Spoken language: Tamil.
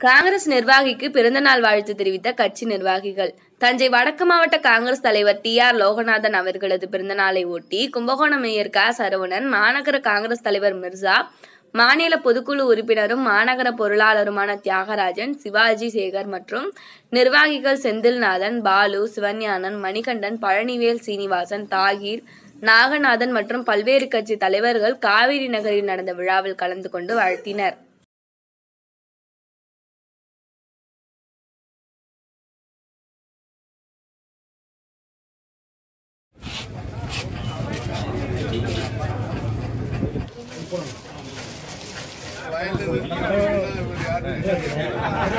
காங்கிரஸ் நிர்வாகிக்கு பிறந்தநாள் வாழ்த்து தெரிவித்த கட்சி நிர்வாகிகள் தஞ்சை வடக்கு மாவட்ட காங்கிரஸ் தலைவர் டி ஆர் லோகநாதன் அவர்களது பிறந்தநாளை ஒட்டி கும்பகோணம் மேயர் க சரவணன் மாநகர காங்கிரஸ் தலைவர் மிர்சா மாநில பொதுக்குழு உறுப்பினரும் மாநகர பொருளாளருமான தியாகராஜன் சிவாஜி சேகர் மற்றும் நிர்வாகிகள் செந்தில்நாதன் பாலு சிவஞானன் மணிகண்டன் பழனிவேல் சீனிவாசன் தாகீர் நாகநாதன் மற்றும் பல்வேறு கட்சி தலைவர்கள் காவிரி நகரில் நடந்த விழாவில் கலந்து கொண்டு வாழ்த்தினர் வயலில் இருந்து யாரும்